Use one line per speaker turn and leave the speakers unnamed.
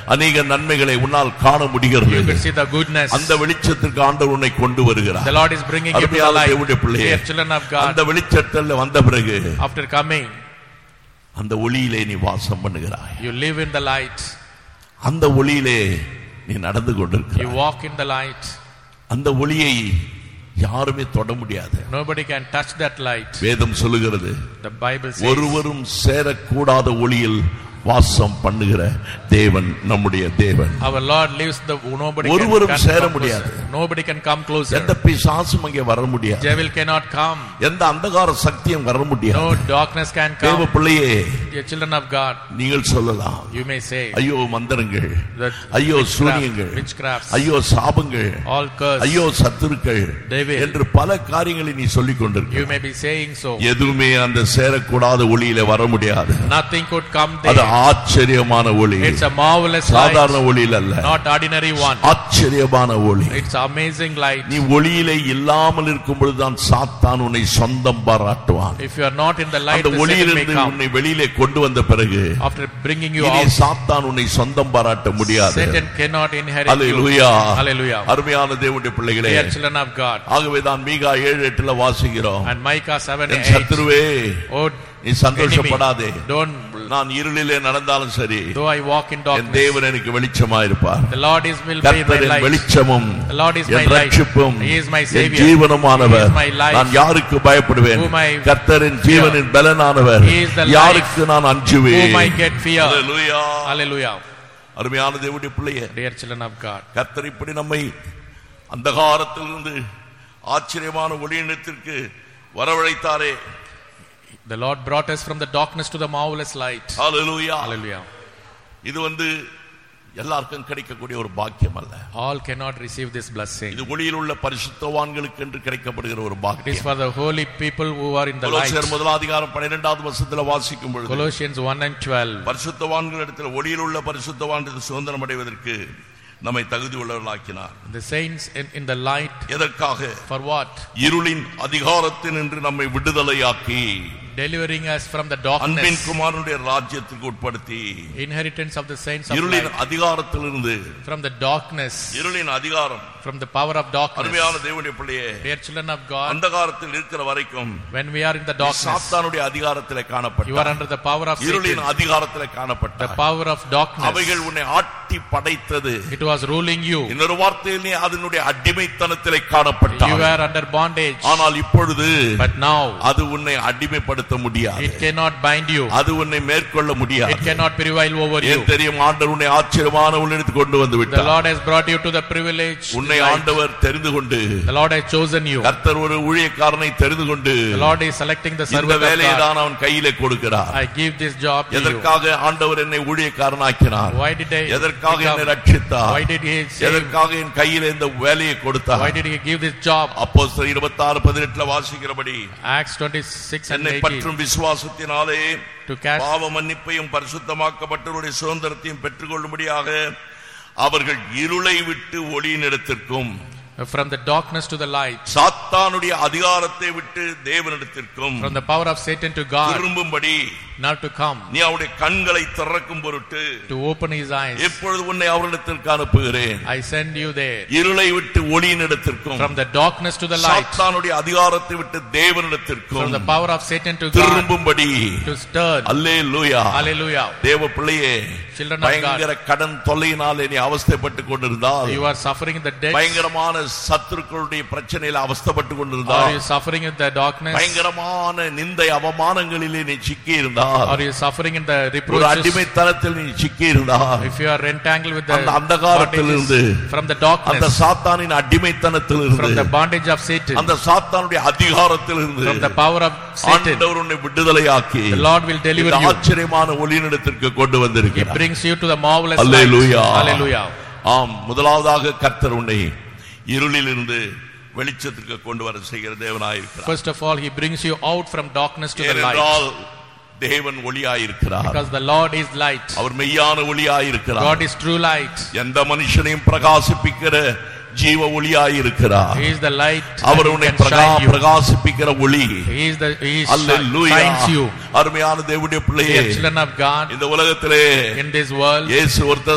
அநேக நன்மைகளை உன்னால் காண முடிகிறது
You could see the goodness.
அந்த வெளிச்சத்திற்கு ஆண்டவர் உன்னை கொண்டு வருகிறார்
The Lord is bringing you to the
அருமையான
light.
தேவனுடைய பிள்ளையே
Dear children of God,
அந்த வெளிச்சத்தில் வந்த பிறகு
after coming,
அந்த ஒளியிலே நீ வாசம் பண்ணுகிறாய்
you live in the light.
அந்த ஒளியிலே நீ நடந்து
You
கொண்டிருக்கிறாய்
walk in the light.
அந்த ஒளியை யாருமே தொட முடியாது
Nobody can touch that light.
வேதம் சொல்லுகிறது
The Bible says,
ஒருவரும் சேரக்கூடாத ஒளியில் வாசம் பண்ணுகிற தேவன் நம்முடைய தேவன்
Our Lord lives the nobody
ஒருவரும்
can
சேர
come
முடியாது.
closer. Nobody can come closer.
எந்த பிசாசும் அங்கே வர முடியாது
Devil cannot come.
எந்த அந்தகார சக்தியும் வர
No
முடியாது
darkness can
தேவ
come.
பிள்ளையே
Dear children of God,
நீங்கள் சொல்லலாம்
you may say
ஐயோ மந்திரங்கள்
that
ஐயோ
witchcraft,
சூனியங்கள்
witchcrafts,
ஐயோ சாபங்கள்
all curse.
ஐயோ சத்துருக்கள்
Devil.
என்று பல காரியங்களை நீ சொல்லிக்
You
கொண்டிருக்க
may be saying so.
எதுவுமே அந்த சேரக்கூடாத ஒளியில வர முடியாது
Nothing could come
அது
there.
ஆச்சரியமான ஒளி
It's a marvelous
சாதாரண
light,
ஒளியில் அல்ல
not ordinary one.
ஆச்சரியமான ஒளி
It's amazing light.
நீ ஒளியிலே இல்லாமல் இருக்கும் பொழுதுதான் சாத்தான் உன்னை சொந்தம் பாராட்டுவான்
If you are not in the light,
அந்த
the Satan may
ஒளியிலிருந்து
come.
உன்னை வெளியிலே கொண்டு வந்த பிறகு
After bringing you
இனி
out,
சாத்தான் உன்னை சொந்தம் பாராட்ட முடியாது
Satan cannot inherit you.
Hallelujah
Hallelujah.
அருமையான தேவனுடைய பிள்ளைகளே
Dear children of God.
ஆகவேதான் மீகா ஏழு எட்டுல வாசிக்கிறோம்
And Micah 7
என்
8.
சத்துருவே
Oh,
நீ சந்தோஷப்படாதே
enemy, don't,
நான் இருளிலே நடந்தாலும் சரி
though I walk in
N
darkness,
தேவன் எனக்கு வெளிச்சமா இருப்பார்
the Lord is will be my
கர்த்தரின்
light.
வெளிச்சமும்
The Lord is my
N
light.
ரட்சிப்பும்
He is my
N
savior.
ஜீவனமானவர்
He is my life.
நான் யாருக்கு பயப்படுவேன்
Whom I
கர்த்தரின் ஜீவனின் பலனானவர்
He is the
யாருக்கு நான் அஞ்சுவேன்
Whom I get fear.
Hallelujah.
Hallelujah.
அருமையான தேவனுடைய பிள்ளையே
Dear children of God.
கர்த்தர் இப்படி நம்மை அந்தகாரத்திலிருந்து ஆச்சரியமான ஒளியினத்திற்கு வரவழைத்தாரே
The Lord brought us from the darkness to the marvelous light.
Hallelujah
Hallelujah.
இது வந்து எல்லாருக்கும் கிடைக்கக்கூடிய ஒரு பாக்கியம் அல்ல
All cannot receive this blessing.
இது ஒளியில் உள்ள பரிசுத்தவான்களுக்கு என்று கிடைக்கப்படுகிற ஒரு
It is
பாக்கியம்
for the holy people who are in the
கொலோசியர்
light.
முதலாம் அதிகாரம் பன்னிரெண்டாவது வருஷத்துல வாசிக்கும் பொழுது
Colossians 1 and 12.
பரிசுத்தவான்கள் இடத்துல ஒளியில் உள்ள பரிசுத்தவான் சுதந்திரம் அடைவதற்கு நம்மை தகுதி உள்ளவர்களாக்கினார்
The saints in, in the light,
எதற்காக
for what?
இருளின் அதிகாரத்தில் நின்று நம்மை விடுதலையாக்கி
Delivering us from the
அன்பின்
darkness.
குமாரனுடைய ராஜ்யத்துக்கு உட்படுத்தி
Inheritance of the saints of
இருளின்
light.
அதிகாரத்திலிருந்து
From the darkness.
இருளின் அதிகாரம்
From the power of darkness.
அருமையான தேவனுடைய பிள்ளையே
Dear children of God,
அந்தகாரத்தில் இருக்கிற வரைக்கும்
when we are in the darkness,
சாத்தானுடைய அதிகாரத்திலே
you are
காணப்பட்ட
under the power of
இருளின்
Satan.
அதிகாரத்திலே
The
காணப்பட்ட
power of darkness.
அவைகள் உன்னை ஆட்டி படைத்தது
It was ruling you.
இன்னொரு வார்த்தையில் நீ அதனுடைய அடிமைத்தனத்திலே
You
காணப்பட்டாய்
were under bondage.
ஆனால் இப்பொழுது
But now,
அது உன்னை அடிமைப்படுத்த முடியாது
it cannot bind you.
அது உன்னை மேற்கொள்ள
It
முடியாது
cannot prevail over you.
ஏன் தெரியும் ஆண்டவர் உன்னை ஆச்சரியமான உள்ளிடத்து கொண்டு வந்து
The
விட்டார்
Lord has brought you to the privilege.
உன்னை
light.
ஆண்டவர் தெரிந்து கொண்டு
The Lord has chosen you.
கர்த்தர் ஒரு ஊழியக்காரனை தெரிந்து கொண்டு
The Lord is selecting the
இந்த
servant of
வேலையை
God.
தான் அவன் கையிலே கொடுக்கிறார்
I give this job to you.
எதற்காக ஆண்டவர் என்னை ஊழியக்காரனாக்கினார்
Why did I
எதற்காக என்னை
become-
ரட்சித்தார்
Why did he save?
எதற்காக என் கையில இந்த வேலையை
Why
கொடுத்தார்
did he give this job?
அப்போ இருபத்தி ஆறு பதினெட்டுல வாசிக்கிறபடி
Acts 26 and
என்னை
18
பற்றும் விசுவாசத்தினாலே
to cast
பாவ மன்னிப்பையும் பரிசுத்தமாக்கப்பட்டவருடைய சுதந்திரத்தையும் பெற்றுக்கொள்ளும்படியாக அவர்கள் இருளை விட்டு ஒளியினிடத்திற்கும்
from the darkness to the light,
சாத்தானுடைய அதிகாரத்தை விட்டு தேவனிடத்திற்கும்
from the power of Satan to God,
திரும்பும்படி
now to come,
நீ அவருடைய கண்களை திறக்கும் பொருட்டு
to open his eyes.
எப்பொழுது உன்னை அவரிடத்திற்கு அனுப்புகிறேன்
I send you there.
இருளை விட்டு ஒளியினிடத்திற்கும்
From the darkness to the light,
சாத்தானுடைய அதிகாரத்தை விட்டு
from
தேவனிடத்திற்கும்
the power of Satan to God,
திரும்பும்படி
to turn.
அல்லே லூயா
Hallelujah.
தேவ பிள்ளையே
Children of
பயங்கர
God,
கடன் தொல்லையினாலே நீ அவஸ்தைப்பட்டு கொண்டிருந்தால்
you are suffering in the debts,
பயங்கரமான சத்துருக்களுடைய பிரச்சனையில அவஸ்தைப்பட்டு
or
கொண்டிருந்தால்
you suffering in the darkness,
பயங்கரமான நிந்தை அவமானங்களிலே நீ சிக்கி இருந்தால்
or you suffering in the
ஒரு
reproaches,
அடிமைத்தனத்தில் நீ சிக்கி இருந்தால்
if you are entangled with the
அந்த அந்தகாரத்திலிருந்து,
bondages from the
அந்த
darkness,
சாத்தானின் அடிமைத்தனத்தில்
from the
இருந்து
bondage of Satan,
அந்த சாத்தானுடைய அதிகாரத்தில் இருந்து
from the power of Satan,
ஆண்டவர் உன்னை விடுதலையாக்கி
the Lord will deliver
இந்த
you.
ஆச்சரியமான ஒளியினிடத்திற்கு கொண்டு
He
வந்திருக்கிறார்
brings you to the marvelous light.
Hallelujah.
Hallelujah.
ஆம் முதலாவதாக கர்த்தர் உன்னை இருளிலிருந்து வெளிச்சத்திற்கு கொண்டு வர செய்கிற தேவனாயிருக்கிறார்
First of all, He brings you out from darkness to the light.
ஏனென்றால் தேவன் ஒளியாயிருக்கிறார்
Because the Lord is light.
அவர் மெய்யான ஒளியாயிருக்கிறார்
God is true light.
எந்த மனுஷனையும் பிரகாசிப்பிக்கிற ஜீவ ஒளியாயிருக்கிறார்
He is the light.
Our
and
உன்னை
He can
பிரகா-
shine you.
பிரகாசிப்பிக்கிற ஒளி
He is the He is
hallelujah.
shines you.
அருமையான தேவனுடைய பிள்ளையே
Dear children of God,
இந்த உலகத்திலே
in this world,
இயேசு ஒருத்தர்